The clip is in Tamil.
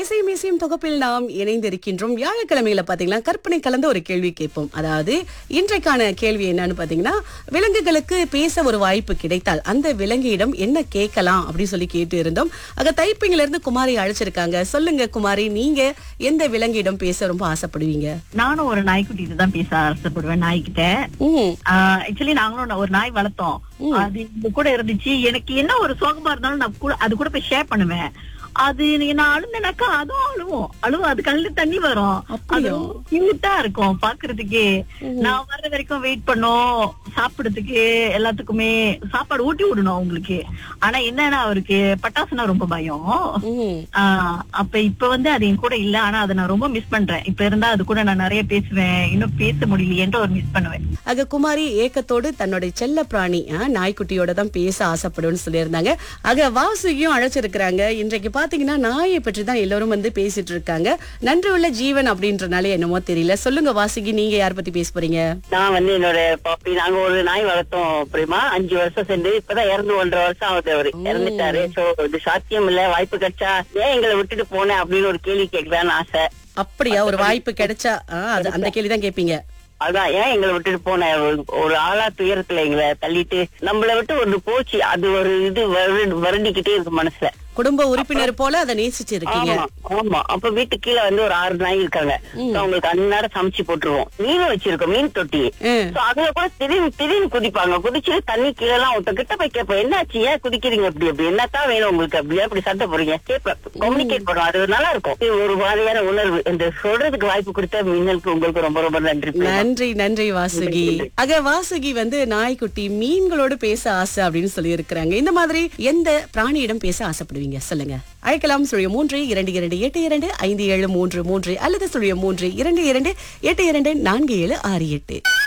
இசையும் இசையும் தொகுப்பில் நாம் இணைந்திருக்கின்றோம் வியாழக்கிழமையில பாத்தீங்கன்னா கற்பனை கலந்த ஒரு கேள்வி கேட்போம் அதாவது இன்றைக்கான கேள்வி என்னன்னு பாத்தீங்கன்னா விலங்குகளுக்கு பேச ஒரு வாய்ப்பு கிடைத்தால் அந்த விலங்கிடம் என்ன கேட்கலாம் அப்படின்னு சொல்லி கேட்டு இருந்தோம் ஆக தைப்பிங்ல இருந்து குமாரி அழைச்சிருக்காங்க சொல்லுங்க குமாரி நீங்க எந்த விலங்கிடம் பேச ரொம்ப ஆசைப்படுவீங்க நானும் ஒரு நாய்க்குட்டிட்டு தான் பேச ஆசைப்படுவேன் நாய்கிட்ட ம் ஆக்சுவலி நாங்களும் ஒரு நாய் வளர்த்தோம் அது இது கூட இருந்துச்சு எனக்கு என்ன ஒரு சோகமா இருந்தாலும் நான் கூட அது கூட போய் ஷேர் பண்ணுவேன் அது நான் அழுந்தனாக்கா அதுவும் அழுவும் அழுவும் அது கண்ணுல தண்ணி வரும் அது அப்படியா? கியூட்டா இருக்கும் பாக்குறதுக்கு நான் வர்ற வரைக்கும் வெயிட் பண்ணோம் சாப்பிடுறதுக்கு எல்லாத்துக்குமே சாப்பாடு ஊட்டி விடணும் அவங்களுக்கு ஆனா என்னன்னா அவருக்கு பட்டாசுனா ரொம்ப பயம் ம் ஆஹ் அப்ப இப்ப வந்து அது என் கூட இல்ல ஆனா அதை நான் ரொம்ப மிஸ் பண்றேன் இப்ப இருந்தா அது கூட நான் நிறைய பேசுவேன் இன்னும் பேச முடியலையேன்ற ஒரு மிஸ் பண்ணுவேன் ஆக குமாரி ஏக்கத்தோடு தன்னுடைய செல்ல பிராணி ஆ, நாய்க்குட்டியோட தான் பேச ஆசைப்படுவேன்னு சொல்லியிருந்தாங்க ஆக வாசுகியும் அழைச்சிருக்கிறாங்க இன்றைக்கு பாத்தீங்கன்னா நாயை பற்றி தான் எல்லாரும் வந்து பேசிட்டு இருக்காங்க நன்றி உள்ள ஜீவன் அப்படின்றனால என்னமோ தெரியல சொல்லுங்க வாசுகி நீங்க யார் பத்தி பேச போறீங்க நான் வந்து என்னோட பாப்பி நாங்க ஒரு நாய் வளர்த்தோம் அப்படிமா அஞ்சு வருஷம் சேர்ந்து இப்பதான் இறந்து ஒன்றரை வருஷம் ஆகுது அவரு இறந்துட்டாரு சோ இது சாத்தியம் இல்ல வாய்ப்பு கிடைச்சா ஏன் எங்களை விட்டுட்டு போனேன் அப்படின்னு ஒரு கேள்வி கேட்கலான்னு ஆசை அப்படியா ஒரு வாய்ப்பு கிடைச்சா ஆ, அது அந்த கேள்வி தான் கேட்பீங்க அதான் ஏன் எங்களை விட்டுட்டு போன ஒரு- ஒரு ஆளா துயரத்துல எங்களை தள்ளிட்டு நம்மள விட்டு ஒண்ணு போச்சு அது ஒரு இது வருடி- வருடிக்கிட்டே இருக்கு மனசுல குடும்ப உறுப்பினர் போல அதை நேசிச்சு இருக்கீங்க ஆமா ஆமா அப்ப வீட்டு கீழே வந்து ஒரு ஆறு நாய் இருக்காங்க So, அவங்களுக்கு அந்நேரம் சமைச்சு போட்டுருவோம் மீன் வச்சிருக்கோம் மீன் தொட்டி ம். So, அதுல கூட திடீர்னு திடீர்னு குதிப்பாங்க குதிச்சு தண்ணி கீழே எல்லாம் ஒருத்த கிட்ட போய் கேட்போம் என்னாச்சு ஏன் குதிக்கிறீங்க அப்படி அப்படி என்னத்தான் வேணும் உங்களுக்கு அப்படியா அப்படி சண்டை போறீங்க கேட்பேன் கம்யூனிகேட் பண்ணுவோம் அது நல்லா இருக்கும் இது ஒரு மாதிரியான உணர்வு இந்த சொல்றதுக்கு வாய்ப்பு கொடுத்த மின்னலுக்கு உங்களுக்கு ரொம்ப ரொம்ப நன்றி நன்றி நன்றி வாசுகி ஆக வாசுகி வந்து நாய்க்குட்டி மீன்களோடு பேச ஆசை அப்படின்னு சொல்லி இருக்கிறாங்க இந்த மாதிரி எந்த பிராணியிடம் பேச ஆசைப்படுவீங்க சொல்லுங்க அழைக்கலாம் சுழிய மூன்று இரண்டு இரண்டு எட்டு இரண்டு ஐந்து ஏழு மூன்று மூன்று அல்லது சுழிய மூன்று இரண்டு இரண்டு எட்டு இரண்டு நான்கு ஏழு ஆறு எட்டு